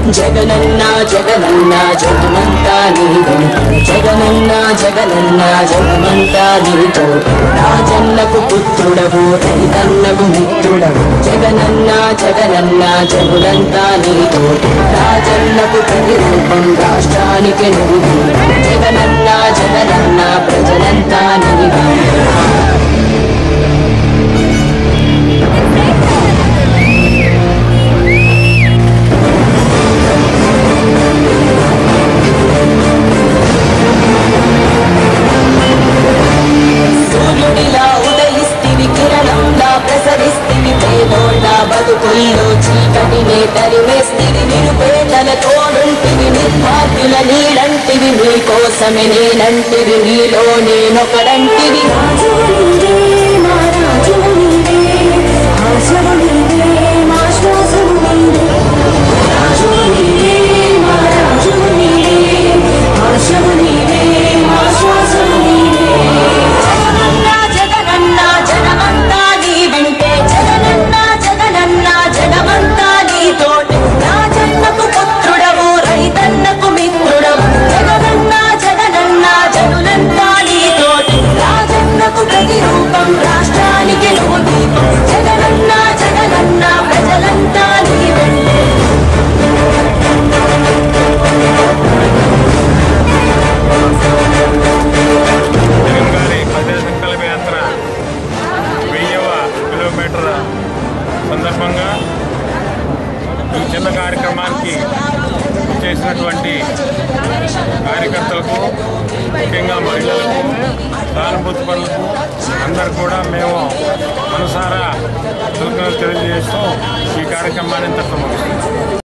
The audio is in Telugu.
జగనన్న జగనన్న జగమంతా నీవు జగనన్న జగనన్న జగమంతా నీతో రాజన్నకు పుత్రుడవు రైతన్నకు మిత్రుడవు జగనన్న జగనన్న జగులంతా నీతో రాజన్నకు ప్రతిరూపం రాష్ట్రానికి నువ్వు జగనన్న జగనన్న ప్రజలంతా నీవు సూర్యుడిలా ఉదయిస్తివి కిరణంలా ప్రసరిస్తివి పేదోళ్ళ బతుకుల్లో చీకటినే తరిమేస్తివి నిరుపేదల తోడుంటివి నిర్భాగ్యుల నీడంటివి నీకోసమే నేనంటివి నీలో నేనొకడంటివి జగనన్న జగనన్న జనమంతా నీ వెంటే జగనన్న జగనన్న జనమంతా నీతోటి రాజన్నకు పుత్రుడవు రైతన్నకు మిత్రుడవు జగనన్న జగనన్న జనులంతా నీతోటి రాజన్నకు ప్రతిరూపం రాష్ట్రానికి నువ్వు దీపం జగనన్న జగనన్న ప్రజలంతా నీ వెంటే జగన్ గారి ప్రజా సంకల్ప యాత్ర వెయ్యవ కిలోమీటర్ సందర్భంగా ఈ చిన్న కార్యక్రమానికి చేసినటువంటి కార్యకర్తలకు ముఖ్యంగా మహిళలకు సానుభూతి పనులకు అందరు కూడా మేము మనసారా కృతజ్ఞతలు తెలియజేస్తూ ఈ కార్యక్రమాన్ని ఇంతకు ముగిస్తున్నాం